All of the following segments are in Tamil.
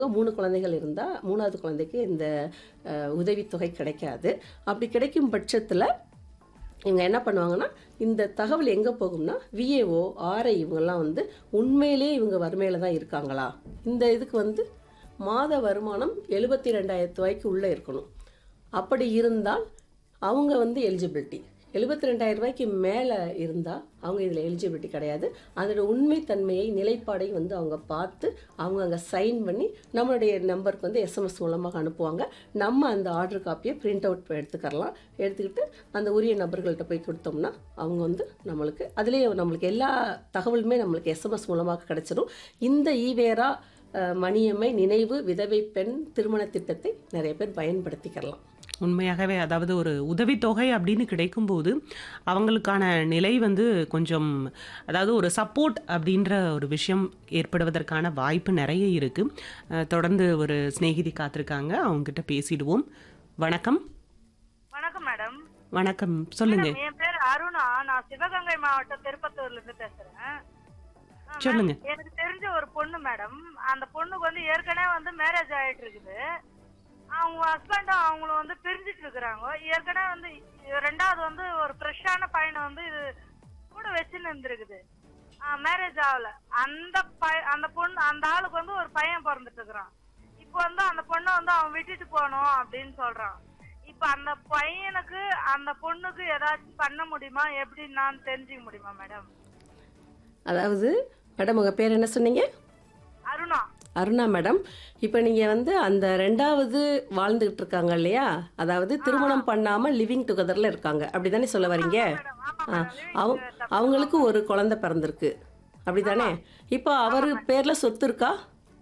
மூணு குழந்தைகள் இருந்தால் மூணாவது குழந்தைக்கு இந்த அஹ், உதவித்தொகை கிடைக்காது அப்படி கிடைக்கும் பட்சத்தில் இவங்க என்ன பண்ணுவாங்கன்னா இந்த தகவல் எங்கே போகும்னா விஏஓ ஆர்ஐ இவங்கெல்லாம் வந்து உண்மையிலேயே இவங்க வறுமையில் தான் இருக்காங்களா இந்த இதுக்கு வந்து மாத வருமானம் எழுபத்தி ரெண்டாயிரத்து ரூபாய்க்கு உள்ளே இருக்கணும் அப்படி இருந்தால் அவங்க வந்து எலிஜிபிலிட்டி எழுபத்தி ரெண்டாயிரம் ரூபாய்க்கு மேலே இருந்தால் அவங்க இதில் எலிஜிபிலிட்டி கிடையாது அதோட உண்மைத்தன்மையை நிலைப்பாடை வந்து அவங்க பார்த்து அவங்க அங்கே சைன் பண்ணி நம்மளுடைய நம்பருக்கு வந்து எஸ்எம்எஸ் மூலமாக அனுப்புவாங்க நம்ம அந்த ஆர்டர் காப்பியை பிரிண்ட் அவுட் எடுத்துக்கலாம் எடுத்துக்கிட்டு அந்த உரிய நபர்கள்ட்ட போய் கொடுத்தோம்னா அவங்க வந்து நம்மளுக்கு அதுலேயே நம்மளுக்கு எல்லா தகவலுமே நம்மளுக்கு எஸ்எம்எஸ் மூலமாக கிடைச்சிடும் இந்த ஈவேரா அஹ், மணியம்மை நினைவு விதவை பெண் திருமண திட்டத்தை நிறைய பேர் பயன்படுத்திக்கலாம் உண்மையாகவே அதாவது ஒரு உதவித்தொகை அப்படின்னு கிடைக்கும்போது அவங்களுக்கான நிலை வந்து கொஞ்சம் அதாவது ஒரு சப்போர்ட் அப்படின்ற ஒரு விஷயம் ஏற்படுவதற்கான வாய்ப்பு நிறைய இருக்கு அஹ், தொடர்ந்து ஒரு சிநேகிதி காத்திருக்காங்க அவங்ககிட்ட பேசிடுவோம் வணக்கம் வணக்கம் மேடம் வணக்கம் சொல்லுங்க மேடம், என் பேர் அருணா நான் சிவகங்கை மாவட்டம் திருப்பத்தூர்ல இருந்து பேசுறேன் ஆ, மேம், சொல்லுங்க. எனக்கு தெரிஞ்ச ஒரு பொண்ணு மேடம் அந்த பொண்ணுக்கு வந்து ஏற்கனவே வந்து மேரேஜ் ஆயிட்டு இருக்குது அவங்க ஹஸ்பண்டும் அவங்களும் வந்து பிரிஞ்சிட்டு இருக்கிறாங்க ஏற்கனவே வந்து ரெண்டாவது வந்து ஒரு ஃப்ரெஷ்ஷான பையனை வந்து இது கூட வச்சுன்னு இருந்திருக்குது மேரேஜ் ஆகல அந்த பை அந்த பொண்ணு அந்த ஆளுக்கு வந்து ஒரு பையன் பிறந்துட்டு இருக்கிறான் இப்போ வந்து அந்த பொண்ணை வந்து அவன் விட்டுட்டு போகணும் அப்படின்னு சொல்றான் இப்ப அந்த பையனுக்கு அந்த பொண்ணுக்கு ஏதாச்சும் பண்ண முடியுமா எப்படி நான் தெரிஞ்சுக்க முடியுமா மேடம் அதாவது மேடம் உங்கள் பேர் என்ன சொன்னீங்க அருணா அருணா மேடம் இப்போ நீங்கள் வந்து அந்த ரெண்டாவது வாழ்ந்துகிட்டு இருக்காங்க இல்லையா அதாவது திருமணம் பண்ணாமல் லிவிங் டுகெதரில் இருக்காங்க அப்படி தானே சொல்ல வரீங்க மேடம் ஆமா ஆ மேடம் அவ அவங்களுக்கு ஒரு குழந்தை பிறந்திருக்கு அப்படி தானே இப்போ அவர் பேரில் சொத்து இருக்கா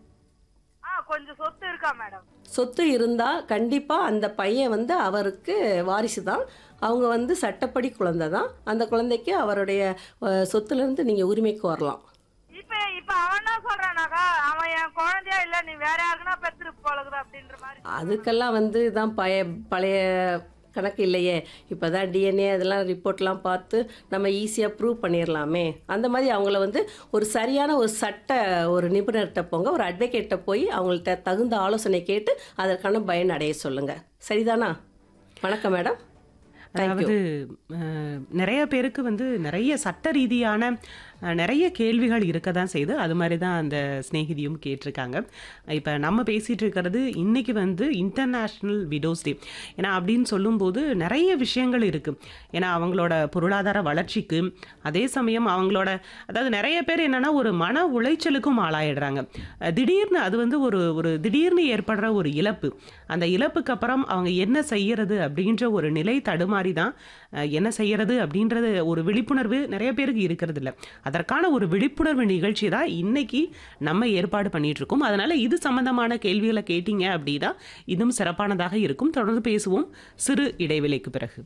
ஆ கொஞ்சம் சொத்து இருக்கா மேடம் சொத்து இருந்தால் கண்டிப்பாக அந்த பையன் வந்து அவருக்கு வாரிசு தான் அவங்க வந்து சட்டப்படி குழந்தை தான் அந்த குழந்தைக்கு அவருடைய அஹ், சொத்துலேருந்து நீங்கள் உரிமைக்கு வரலாம் இப்ப இப்ப அவன் என்ன சொல்றானாக்கா அவன் என் குழந்தையா இல்ல நீ வேற யாருக்குன்னா பெத்துரு போலகுது அப்படின்ற மாதிரி அதுக்கெல்லாம் வந்து தான் பழைய பழைய கணக்கு இல்லையே இப்போ தான் டிஎன்ஏ அதெல்லாம் ரிப்போர்ட்லாம் பார்த்து நம்ம ஈஸியாக ப்ரூவ் பண்ணிடலாமே அந்த மாதிரி அவங்கள வந்து ஒரு சரியான ஒரு சட்ட ஒரு நிபுணர்கிட்ட போங்க ஒரு அட்வொகேட்டை போய் அவங்கள்ட்ட தகுந்த ஆலோசனை கேட்டு அதற்கான பயன் அடைய சொல்லுங்கள் சரிதானா வணக்கம் மேடம் அதாவது அஹ், நிறைய பேருக்கு வந்து நிறைய சட்ட ரீதியான அஹ், நிறைய கேள்விகள் இருக்க தான் செய்யுது அது மாதிரி தான் அந்த சிநேகிதியும் கேட்டிருக்காங்க இப்போ நம்ம பேசிகிட்டு இருக்கிறது இன்னைக்கு வந்து இன்டர்நேஷ்னல் விடோஸ் டே ஏன்னா அப்படின்னு சொல்லும்போது நிறைய விஷயங்கள் இருக்குது ஏன்னா அவங்களோட பொருளாதார வளர்ச்சிக்கு அதே சமயம் அவங்களோட அதாவது நிறைய பேர் என்னன்னா ஒரு மன உளைச்சலுக்கும் ஆளாயிடுறாங்க அஹ், திடீர்னு அது வந்து ஒரு ஒரு திடீர்னு ஏற்படுற ஒரு இழப்பு அந்த இழப்புக்கு அப்புறம் அவங்க என்ன செய்யறது அப்படின்ற ஒரு நிலை தடுமாறி தான் அஹ், என்ன செய்யறது அப்படின்றது ஒரு விழிப்புணர்வு நிறைய பேருக்கு இருக்கிறது இல்ல அதற்கான ஒரு விழிப்புணர்வு நிகழ்ச்சி தான் இன்னைக்கு நம்ம ஏற்பாடு பண்ணிட்டு இருக்கோம் அதனால இது சம்பந்தமான கேள்விகளை கேட்டீங்க அப்படின்னா இதுவும் சிறப்பானதாக இருக்கும் தொடர்ந்து பேசுவோம் சிறு இடைவேளைக்கு பிறகு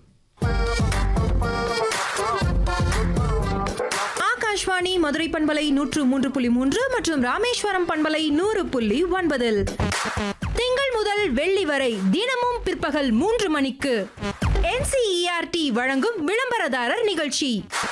ஆகாஷ்வாணி மதுரை பண்பலை நூற்று மூன்று புள்ளி மூன்று மற்றும் ராமேஸ்வரம் பண்பலை நூறு புள்ளி ஒன்பதில் திங்கள் முதல் வெள்ளி வரை தினமும் பிற்பகல் மூன்று மணிக்கு என்சிஇஆர்டி வழங்கும் விளம்பரதாரர் நிகழ்ச்சி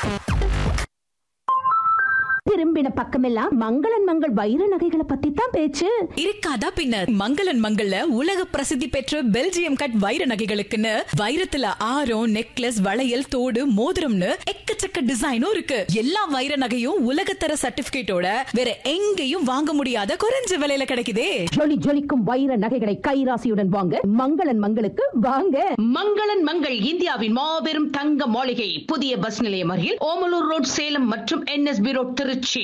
திரும்பின பக்கமெல்லாம் மங்களன் மங்கள் வைர நகைகளை பத்தி தான் பேச்சு இருக்காதா பின்ன மங்களன் மங்கள்ல உலக பிரசித்தி பெற்ற பெல்ஜியம் கட் வைர நகைகளுக்குன்னு வைரத்துல ஆரம் நெக்லஸ் வளையல் தோடு மோதிரம்னு எக்கச்சக்க டிசைனும் இருக்கு எல்லா வைர நகையும் உலகத்தர சர்டிபிகேட்டோட வேற எங்கேயும் வாங்க முடியாத குறைஞ்ச விலையில கிடைக்குதே ஜொலி ஜொலிக்கும் வைர நகைகளை கைராசியுடன் வாங்க மங்களன் மங்களுக்கு வாங்க மங்களன் மங்கள் இந்தியாவின் மாபெரும் தங்க மாளிகை புதிய பஸ் நிலையம் அருகில் ஓமலூர் ரோட் சேலம் மற்றும் என்எஸ்பி ரோட் திருச்சி